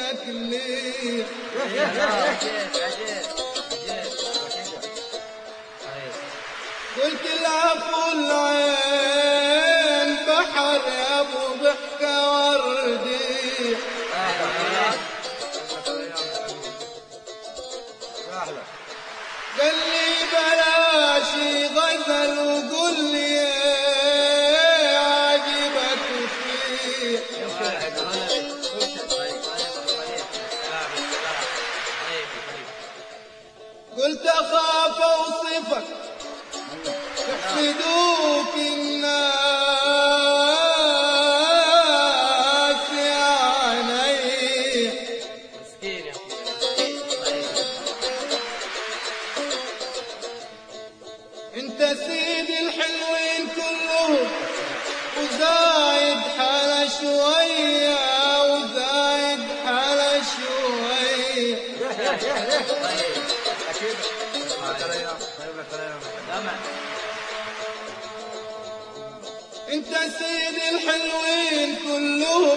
تكليف قلت العفو العين بحر يا ابو ضحكة وردي قال لي بلاش غزل وقول لي إيه عاجبك فيه قلت اخاف اوصفك يحسدوك الناس يا عيني مسكين يا انت سيدي الحلوين كلهم وزايد حلا شوية وزايد حلا شوية انت سيدي الحلوين كلهم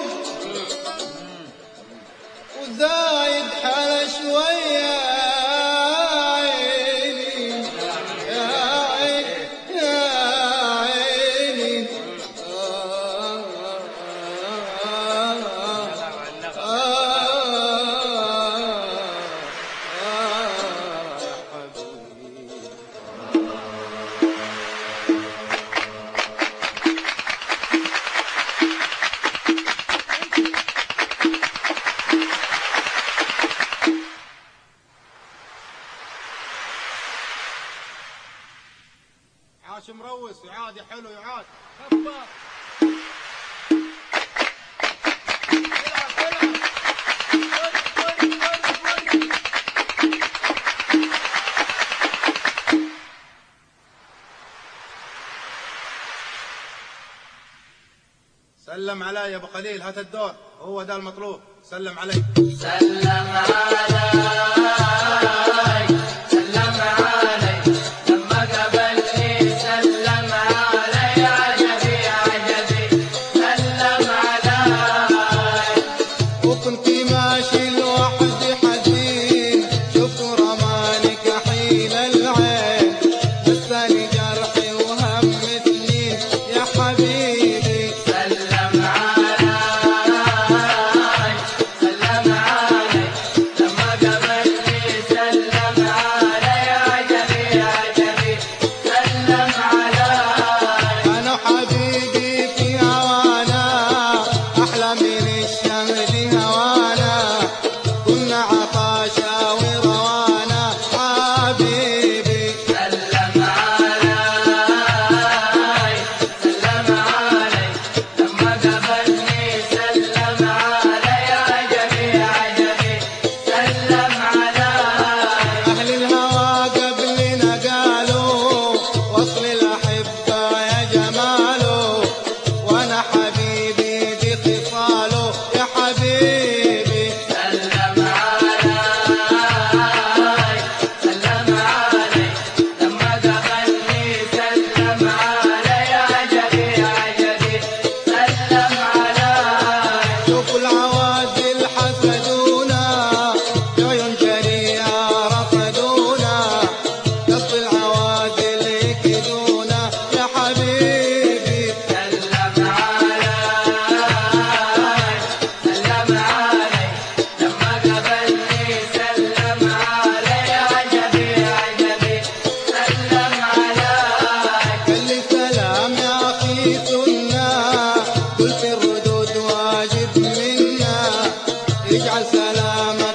وزايد حلا شوية يا عيني يا عيني يا عيني آه آه آه آه يا حبيبي عاش مروس يعاد يا حلو يعاد سلم علي يا ابو خليل هات الدور هو ده المطلوب سلم علي سلم علي سلم علي لما قابلني سلم علي عجبي عجبي سلم علي وكنت ماشي لوحدي حزين شفت رماني كحيل العين مساني جرحي وهم سنين يا حبيبي سلم علي سلم علي لما قابلني سلم علي عجبي عجبي سلم علي انا حبيبي في هوانا احلى من الشمس هوانا كنا عطاشا وروانا حبيبي سلم علي سلم علي لما قابلني سلم علي عجبي عجبي سلم علي أهل الهوى قبلنا قالوا وصل الأحبة يا جماله وأنا حبيبي بخصاله يا حبيبي سلم علي سلم علي لما قابلني سلم علي عجبي عجبي سلم علي شوفوا العوادل حسدونا بعيون جريئة رصدونا قصد العوادل يكدونا يا حبيبي سلم علي سلم علي لما قابلني سلم علي عجبي عجبي سلم علي قال لي سلام يا أخي سنة قلت الردود واجب منا اجعل سلام